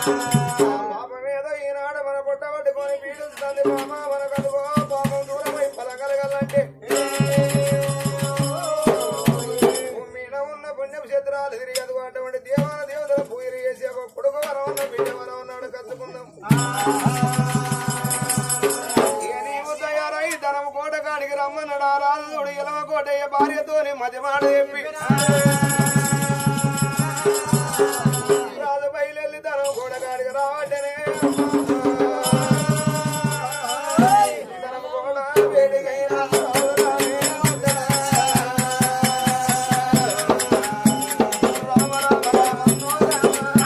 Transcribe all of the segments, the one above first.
పాపం ఏదో ఈనాడు మన పుట్ట పట్టుకొని పీడిస్తుంది మామ మన కలుగో పాపం దూరమై పలకలగలంటే మీద ఉన్న పుణ్య క్షేత్రాలు తిరిగి అదుగు అటువంటి దేవాల దేవతల పూజలు చేసి ఒక కొడుకు వరం ఉన్న బిడ్డ వరం ఉన్నాడు కత్తుకుందాం ఇక నీవు తయారై ధనం కోట కాడికి రమ్మన్నాడు ఆ రాజుడు ఇలవ కోటయ్య భార్యతోని మధ్య మాట చెప్పి రాజు బయలుల్లి ధనం కోట కాడికి రావటనే ధనం కోట వేడికైన రాజు రానే ఉంటాడా. రామ రామ రామ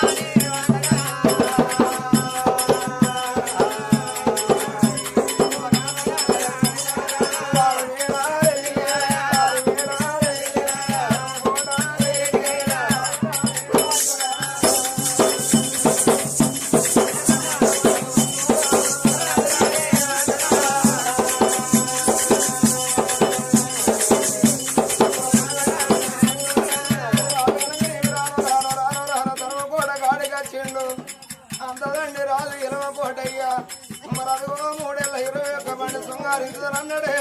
అంతదండి రాజు ఇరవ కోటయ్యా మరి అదిగో మూడేళ్ళ ఇరవై ఒక్క బండి శృంగారించదనన్నాడే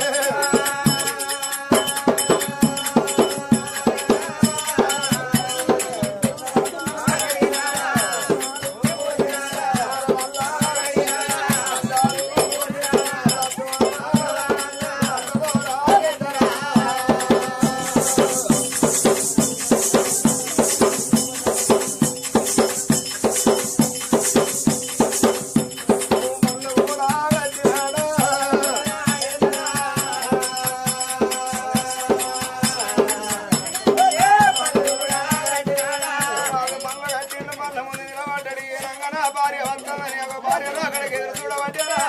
భార్య వస్తుందని ఒక భార్యలో అక్కడికి ఎదురు చూడబట్టారా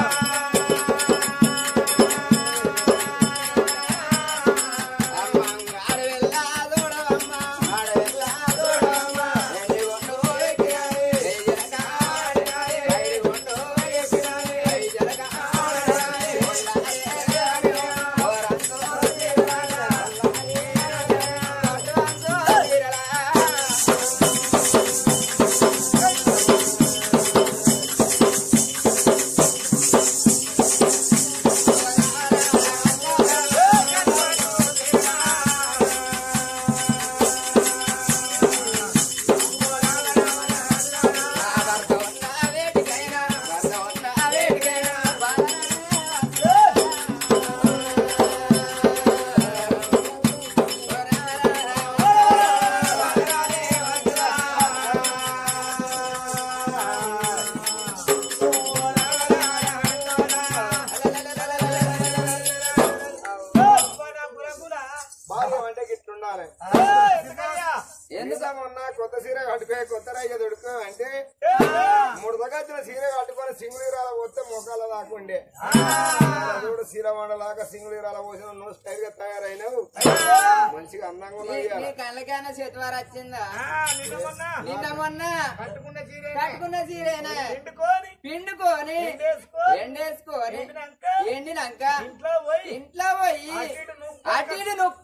భార్య అంటే గిట్లుండాలి ఎందుకమ్మన్నా కొత్త సీర కట్టుకో కొత్త రైగ దొడుకో అంటే మూడు దగ్గర సీర కట్టుకొని సింగుళీరాల పోతే మొక్కల దాకుండే చూడు సీర మండలాగా సింగుళీరాల పోసిన నువ్వు స్టైల్ గా తయారైనావు మంచిగా అందంగా ఉన్నావు ఇవాళ. నీ కళ్ళకైనా చేతివారు వచ్చిందా నిన్న మొన్న కట్టుకున్న చీరేనా పిండుకొని ఎండేసుకొని ఎండినాక ఇంట్లో పోయి అటు ఇటు నువ్వు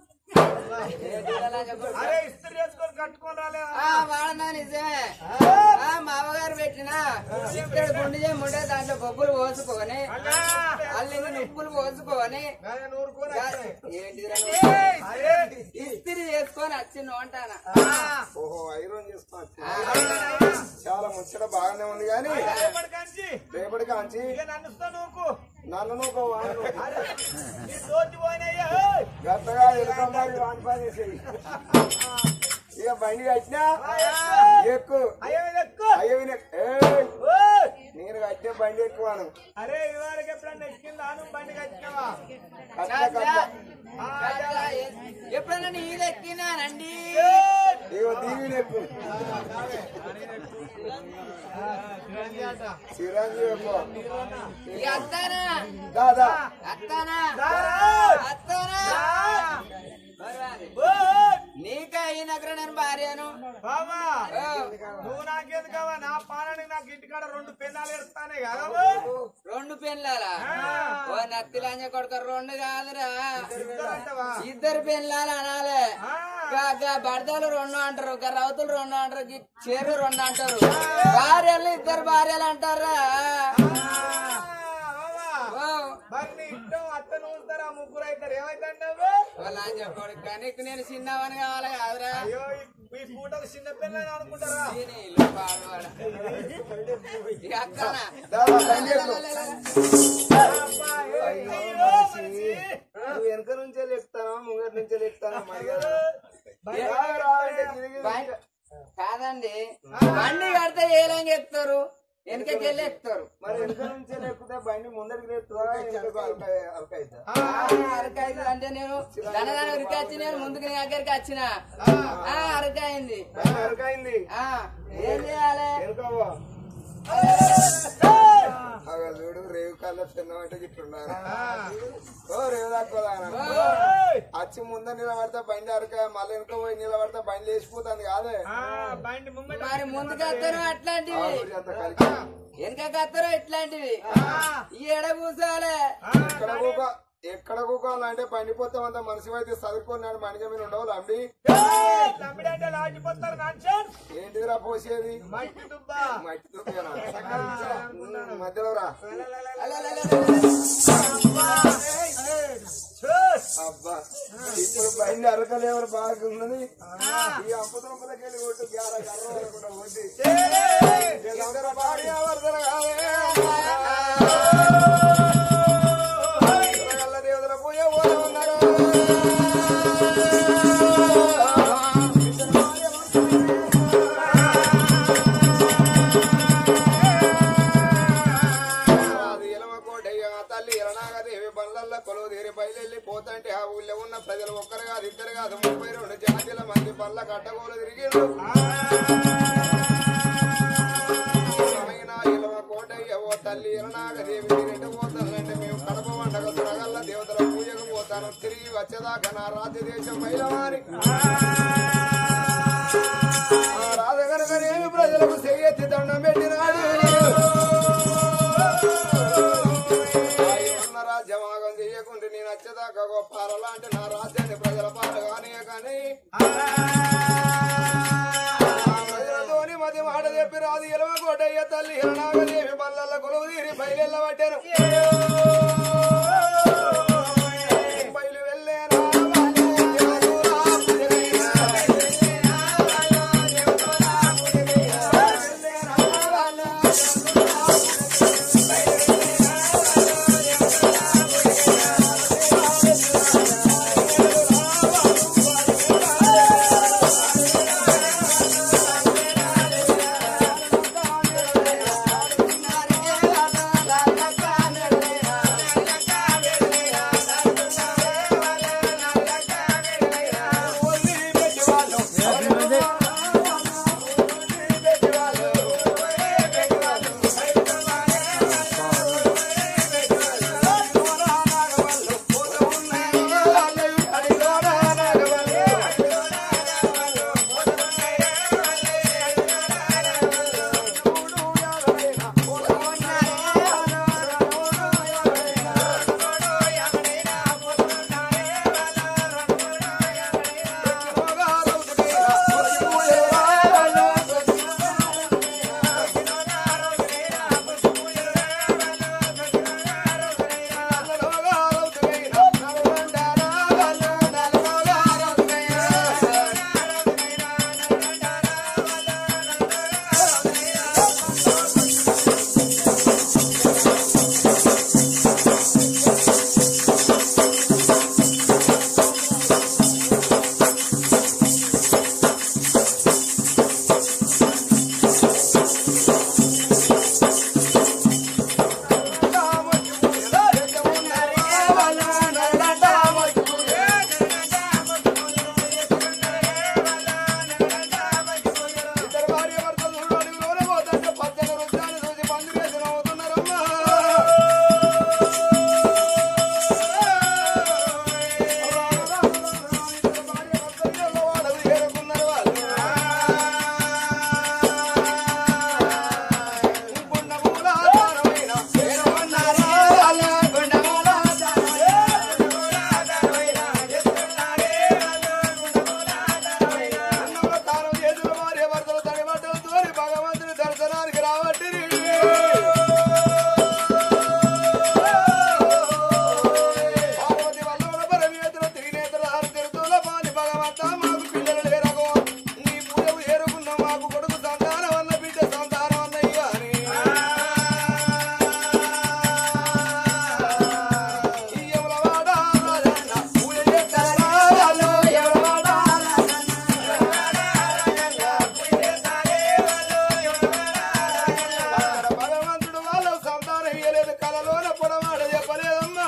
ఆ, వాడనా నిజమే ఆ మామగారు పెట్టిన ఇక్కడ గుండె చేయమంటే దాంట్లో బొబ్బులు పోసుకొని అల్లింగి నిప్పులు పోసుకొని ఏంటిదిరా నువ్వు? ఇస్త్రీ చేసుకొని వచ్చిండు అంటానా ఓహో ఐరన్ చేసుకోవచ్చు చాలా ముచ్చట బాగానే ఉంది కానీ రేపటి కాంచి నన్ను నువ్వు వాడు గట్టగా ఎలుకమ్మారి వాని పని చేసేయి ఇక బండి కట్టినా ఎక్కు అయ్యో నేను కట్టిన బండి ఎక్కువాను అరే ఇవాళకి ఎప్పుడన్నా ఎక్కిందా నువ్వు బండి కట్టినావా కట్ట కట్ట ఎప్పుడన్నా నీళ్ళు ఎక్కినానండి ఇగో దీవిని ఎక్కు చిరంజీవి ఎక్కువ ఇక అత్తానా దాదా అత్తానా అత్తానా నీకే అయినక్కడ నేను భార్యను బాబా ఓ, నువ్వు నాకేది కావా నా పాలని నాకు ఇంటికాడ రెండు పెన్నాలు ఎడతానే కదా రెండు పెన్లాలా ఓ నత్తి లంజ కొడుక రెండు కాదురా అంటవా ఇద్దరు పెన్లాలు అనాలే గా- గా బడదలు రెండు అంటారు గా రౌతులు రెండు అంటారు గి చెరు రెండు అంటారు భార్యలు ఇద్దరు భార్యలు అంటారా ఓ, మరి నీ ఇష్టం అత్త నూస్తారా ముగ్గురు అవుతారు ఏమైతుండవు ఓ లంజ కొడుక నీకు నేను చిన్నవని కావాలి కాదురా అయ్యో ఈ- ఈ పూటకు చిన్న పిల్లని అనుకుంటారా దీని ఇల్లు పాడువాడ. ఈ అక్కనా? దాదా బండి ఎక్కు. అబ్బా, ఏ- అయ్యో, మనిషి. నువ్వు వెనక నుంచే ఎక్కుతావా ముంగటి నుంచే ఎక్కుతావా మరి కదా బయట రా, రా అంటే తిరిగి బయట- కాదండి బండి కడితే ఏలంగా ఎక్కుతారు వెనకకి వెళ్ళి ఎక్కుతారు మరి వెనక నుంచే ఎక్కుతే బండి ముందరికి లేపుతుందా వెనకకు అలకాయ- అలకాయిద్దా? అరకాయ అంటే నేను ధనదాన ఉరికి వచ్చి నేను ముందుకు నీ దగ్గరికి వచ్చిన ఆ, అరకాయింది బండి అరకాయింది ఆ ఏం చేయాలి వెనుకవ్వ. అగో చూడు రేవు కళ్ళ చిన్నమంటే గిట్లున్నారు ఓ రేవు దాక్కోదానా ఓయ్! వచ్చి ముందర నిలబడితే బండి అరకాయ మళ్ళీ వెనుక పోయి నిలబడితే బండి లేచిపోతుంది కాదే ఆ, బండి ముంగట మరి ముందుకు వస్తారు ఆ అట్లాంటివి ఊరి అంతా కలిసి వెనకకి వస్తారు ఇట్లాంటివి ఈ ఎడ కూర్చోవాలి ఎక్కడ కూకో ఎక్కడ కూకోవాలంటే బండి పోతే అంత మనిషి అయితే చదువుకున్నాడు మనిషి మీద ఉండవు అండి తమ్మిడంటే లాగిపోతారు కాన్షన్ ఏంటిదిరా పోసేది మట్టి దుబ్బ మట్టి దుబ్బేనా? ఉమ్, మధ్యలో రా అబ్బా ఇప్పుడు బండి అరకలేవరు బాగున్నది ఈ అప్పుతులకి వెళ్ళి కొట్టు గ్యార గర్ర వరకుండా కొట్టి అందరూ భార్య వర్ధన కాదే కళ్ళ దేవతల పూజ పోలే ఉన్నారు అది ఎలమ కోటయ్య తల్లి ఎలనాగదేవి బండ్లల్ల కొలువు తీరి బయలుల్లి పోతంటే ఆ ఊళ్ళో ఉన్న ప్రజలు ఒక్కరు కాదు ఇద్దరు కాదు ముప్పై రెండు జాతీల మంది బండ్ల కట్టగోలు తిరిగిండు ఆయన ఎలమ కోటయ్య ఓ తల్లి ఎలనాగదేవి రెండు పోతానంటే మేము కడప వండగ తురగల్ల దేవతల పూజకు పోతాను తిరిగి వచ్చేదాకా నా రాజ్య దేశం మైలవారి ఆ రాజగనగనేమి ప్రజలకు చెయ్యెత్తి దండం పెట్టినాడు ఉన్న రాజ్యమాగం చెయ్యకుంటే నేను వచ్చేదాకా గొప్ప అలాంటి నా రాజ్యాన్ని ప్రజల పాట కానీ కానీ ప్రజలతోని మధ్య మాట చెప్పి రాదు ఎలవ కోటయ్య తల్లి హిరణాగదేవి బల్లల్ల కొలువు తీరి బయలు పట్టాను బయలు వెళ్ళేనా ఆ బాబు కొడుకు సంతానం అన్న బిడ్డ సంతానం అన్నయ్య అని ఈ ఎవలవాడ రాజన్న పూజ చేస్తారా వాళ్ళు ఎవలవాడ అక్కడ భగవంతుడు వాళ్ళ సంతానం ఇయ్యలేదు కలలోన పొడవాడ చెప్పలేదమ్మా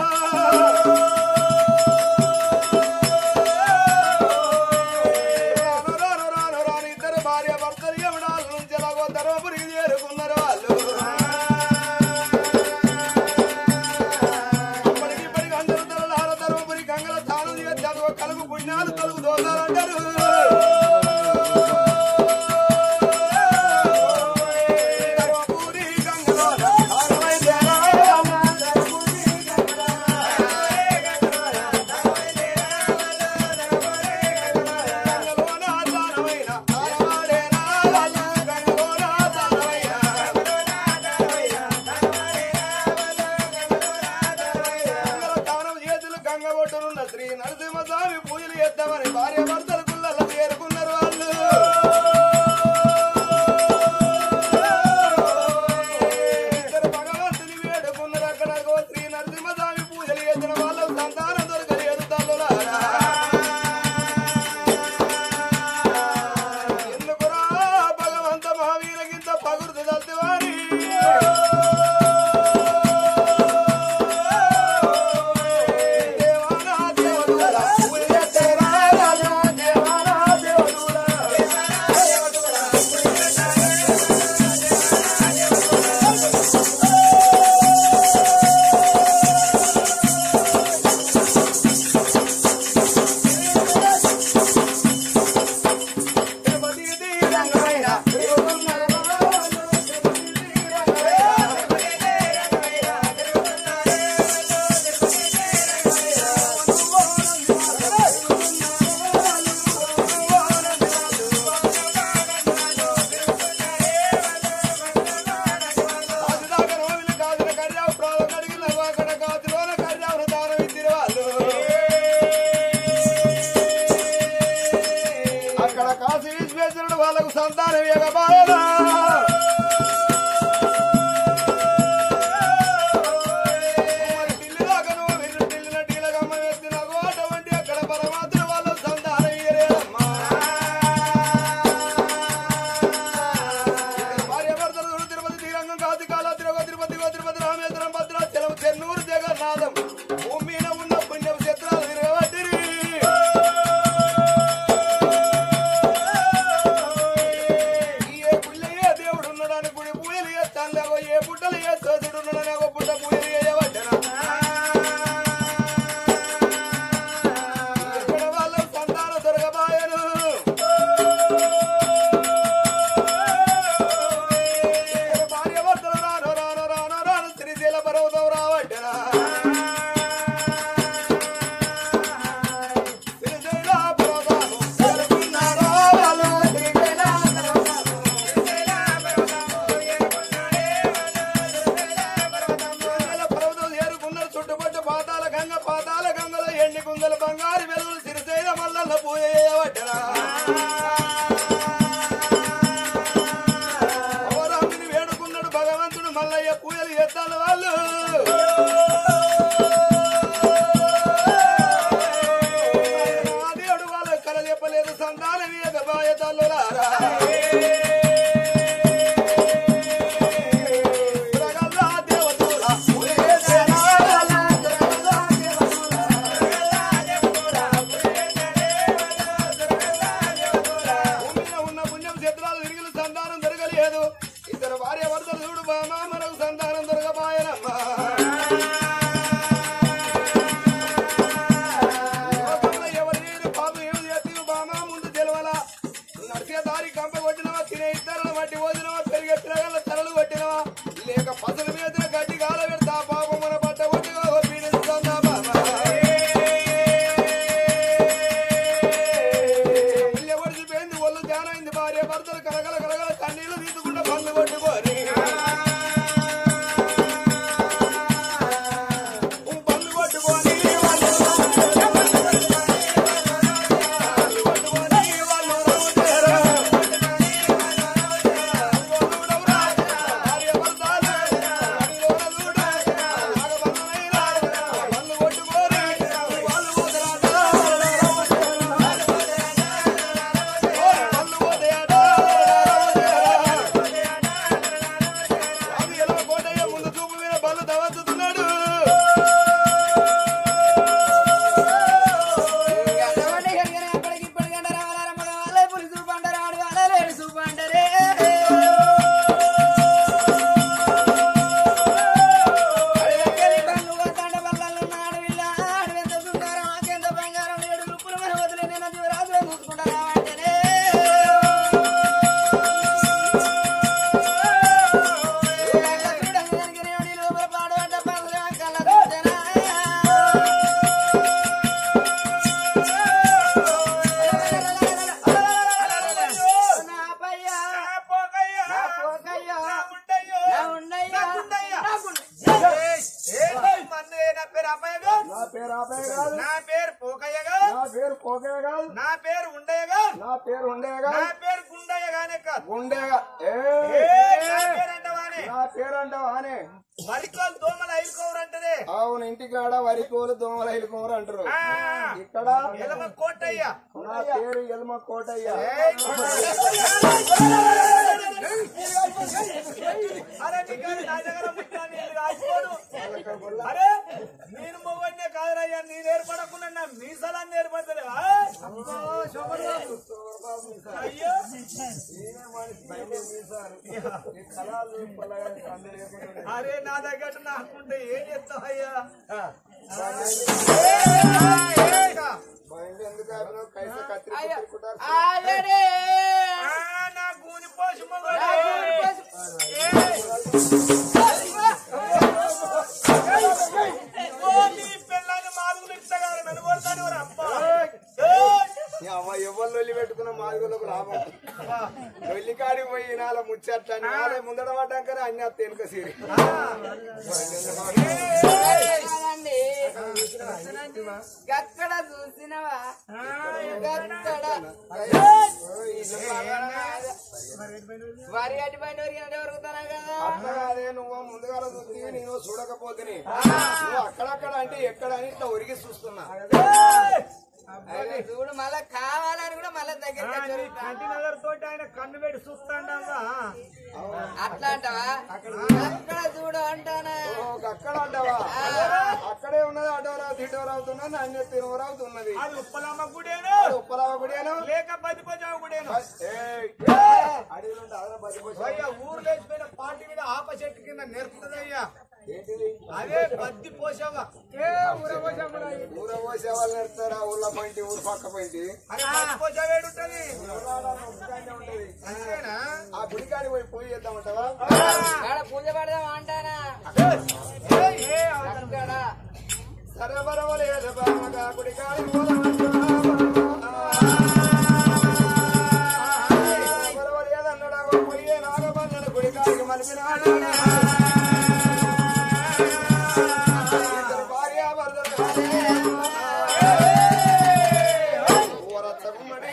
రాను రాను రాను రాను ఇద్దరు భార్య భర్తలు యమునాల నుంచి ఎలాగో ధర్మపురికి చేరుకున్నారు వాళ్ళు అప్పటికి ఇప్పటికి అందరూ తలలార ధర్మపురి గంగల తాను చదువు కలుగు పుణ్యాలు కలుగు దోతారంటారు ధర్మపురి గంగలో తానమై ధ్యానం. గంగలోన తానమైన తానవాడేనా గంగలోన తానమైన గంగల తానం చేతులు గంగ ఒడ్డునున్న శ్రీ నరసింహస్వామి పూజలు చేద్దామని భార్య భర్తలు కుళ్ళల్లో చేరుకున్నారు వాళ్ళు ఇద్దరు భగవంతుని వేడుకున్నారు అక్కడ ఓ శ్రీ నరసింహస్వామి పూజలు చేసిన వాళ్ళకు సంతానం దొరకలేదు తల్లులారా ఎందుకురా భగవంత మహావీరగింత పగురుదు దల్తివారి దేవానా దేవదులా పూజెత్తేరా రాజా దేవానా దేవదులా తిరుపతి తీరంగమైన కాదుదాకా రోమిలి కాదుల కర్యావు ప్రాణం కడిగిన అక్కడ కాదులోన కర్యావును దానం ఇచ్చిన వాళ్ళు అక్కడ కాశీ విశ్వేశ్వరుడు వాళ్ళకు సంతానం ఎగబాయనా అక్కడ పరమాత్మ వాళ్ళకు సంతానం ఇయ్యలేదమ్మా భార్యాభర్తలు తిరుపతి శ్రీరంగం కాశీ కాళ తిరుగ తిరుపతి గో తిరుపతి రామేశ్వరం భద్రాచలం చెన్నూరు జగన్నాథం భూమి మీద ఉన్న పుణ్యం క్షేత్రాలు తిరగబట్టిరి ఏ పుల్లయ్య దేవుడు ఉన్నాడని గుడి పూజలు చేస్తాను లేవో ఏ పుట్టలు ఏ సోసుడు ఉన్నాడని ఒక పుట్ట పూజలు చేయవద్దనా ఎక్కడ వాళ్ళకు సంతానం దొరకబాయను భార్య భర్తలు రాను రాను రాను రాను శ్రీశైల పర్వతం రావట్టరా శ్రీశైల పర్వతం చేరుకున్నారా వాళ్ళు? శ్రీశైల శ్రీశైల పర్వతం చేరుకున్నారు చుట్టుపట్టు పాతాల గంగ పాతాల గంగలో ఎండి కుంగల బంగారు వెలుగులు శ్రీశైల మల్లన్న పూజ చేయవట్టరా అవరాముని వేడుకున్నాడు భగవంతుడు మల్లయ్య పూజలు చేస్తాను వాళ్ళు ఆ దేవుడు వాళ్ళ కల చెప్పలేదు సంతానం ఇయ్యక బాయతల్లులారా. తిరగల్లా దేవతూరా, పూజ చేసేనా? తిరగల్లా భూమిలో ఉన్న పుణ్యం క్షేత్రాలు తిరిగి సంతానం దొరకలేదు ఇద్దరు భార్య భర్తలు చూడు బామా మనకు సంతానం దొరకబాయనమ్మా లోకంలో ఎవరు లేరు పాపం ఏమి చేస్తే బామా ముందు తెలవాలా నడిచే దారి కంప కొట్టినవా తినే ఇద్దరు మట్టి పోదినవా పెరిగే పిల్లగల తలలు కొట్టినవా లేక పసలు మీద గడ్డి గాల పెడతా పాపం మన పట్ట కొట్టిగా పీడిస్తుందా బామా పిల్ల ఒడిచిపోయింది ఒళ్ళు ధ్యానమైంది భార్య భర్తలు కలగల కలగల కన్నీళ్లు తీసుకుంటా బంధు ఓకే కాదు నా పేరు ఉండేగా నా పేరు ఉండేగా నా పేరు గుండయ్యగానే కాదు ఉండేగా ఏ ఏ, నా పేరు అంటవానే నా పేరు అంటావా అనే వరికోలు దోమలు అయిపోవరంటదే అవును ఇంటికాడ వరికోలు దోమల ఇలుకోమరు అంటారు ఆ, ఇక్కడ ఎలమ కోటయ్య నా పేరు ఎల్మ కోటయ్య అరే నీకు నా దగ్గర ముట్టాను ఇది రాసుకోను అరే నేను మొగన్నే కాదురయ్యా నేను ఏర్పడకుండా నా మీసాలన్నీ ఏర్పడతలేవా అయ్యో అరే నా దగ్గర నాకుంటే ఏం చేస్తావయ్యా బండి ఎందుకు ఆపినావు? కైస కత్తిరి అయ్యో. కుట్టుకుంటారు. ఆల్రెడీ ఆ, నా గూని పోసి మొగడు ఓ నీ పిల్లని మాదుగులు ఇచ్చగారు మెనుగొడతాడు అబ్బా ఏయ్! ఈ అమ్మ ఎవరు లొల్లి పెట్టుకున్న మాదిగోళ్ళకు లాభం లొల్లి కాడికి పోయి ఈనాల ముచ్చట్ల నాలే ముందడ పడ్డాకనే అన్ని అత్త వెనుక సీరి కాదండి. గక్కడ చూసినవా గక్కడ వరి అటు పైన వరిగినట్టు వరుగుతానా కదా అట్లా కాదే నువ్వు ముందుగా చూస్తే నేను చూడకపోతే నువ్వు అక్కడక్కడ అంటే ఎక్కడ అని ఇట్లా ఒరిగి చూస్తున్నా అరే చూడు మళ్ళా కావాలని కూడా మళ్ళా దగ్గర నీ కంటి నగర్ తోటి ఆయన కన్ను పెట్టి చూస్తాండవా అట్లా అంటావా అక్కడ చూడు అంటానా ఓ, అక్కడ అంటావా అక్కడే ఉన్నది అటోరావు తిటోరావుతున్నది అన్ని తిరువరావుతున్నది అది ఉప్పలమ్మ గుడేను ఉప్పలవ గుడేను లేక బతిపోచావు గుడేను ఏయ్, అడవిలో అదన బతిపోసి అయ్యా ఊరు లేచిపోయిన పార్టీ మీద ఆప చెట్టు కింద నేర్పుతుందయ్యా ఏంటిది అదే బద్ది పోసావా ఏ ఊర పోసాము ఊర పోసే వాళ్ళు నేర్తారా ఊళ్ళ పంటి ఊరు పక్క పంటి అది బద్ది పోసావేడుంటది ఉంటది అంతేనా ఆ గుడికాడికి పోయి పూజ చేద్దామంటావా ఆడ పూజ పడదాం అంటానా ఏయ్, ఏ అవతల అక్కడ సరబరవలేదు బామగా గుడికాడికి పోదామంటావా సరబరవలేదన్నాడా ఓ పొయ్యే నాగబంధన గుడికాడికి మలిపినాడా ఇద్దరు భార్యాభర్తలు కాదే. ఊరత్తగుమ్మడి.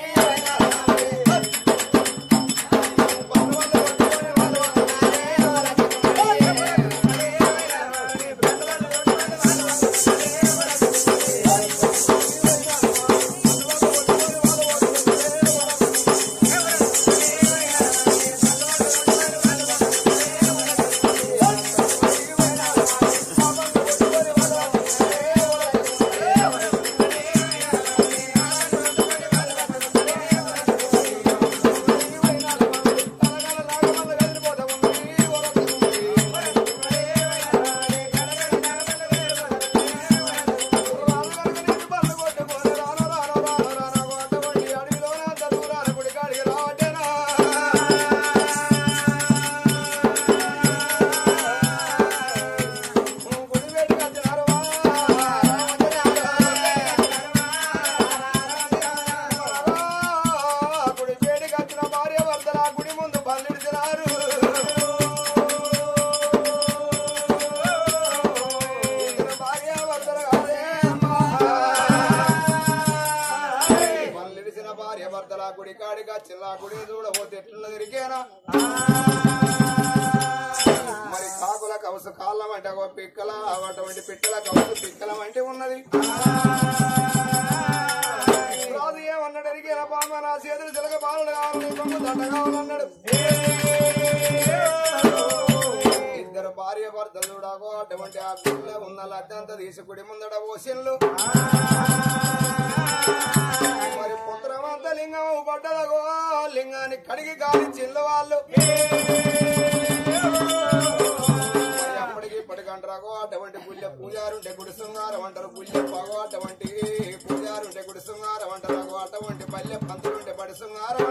గుడి పేడికి వచ్చిన భార్య భర్తల గుడి ముందు బల్లిడిచినారు ఇద్దరు భార్య భర్తలు కాదే అమ్మా. బల్లిడిచిన భార్య భర్తల గుడి కాడికి వచ్చిన గుడి చూడబోతే ఎట్లా తిరిగేనా మరి కాకుల కవసు కాళ్ళ వంటి ఒక పిక్కల అటువంటి పిట్టల కవసు పిక్కల వంటి ఉన్నది రాజు ఏమన్నాడు అడిగిన పామ నా చేతులు చిలక పాలలు కావాలి బొమ్మ దండ కావాలన్నాడు ఇద్దరు భార్య భర్తలు చూడాకో అటువంటి ఆ గుడిలో ఉన్న లడ్డంతా తీసి గుడి ముందట పోసిన్లు మరి పుత్రమంత లింగం పడ్డదగో లింగాన్ని కడిగి గాలి చిల్లు వాళ్ళు మరి అప్పటికి ఇప్పటికంటారో అటువంటి పుల్య పూజారుంటే గుడి శృంగారం అంటారు పుల్య పగో అటువంటి పూజారుంటే గుడి శృంగారం అంటారు అటువంటి పల్లె పంతులుంటే బడి శృంగారం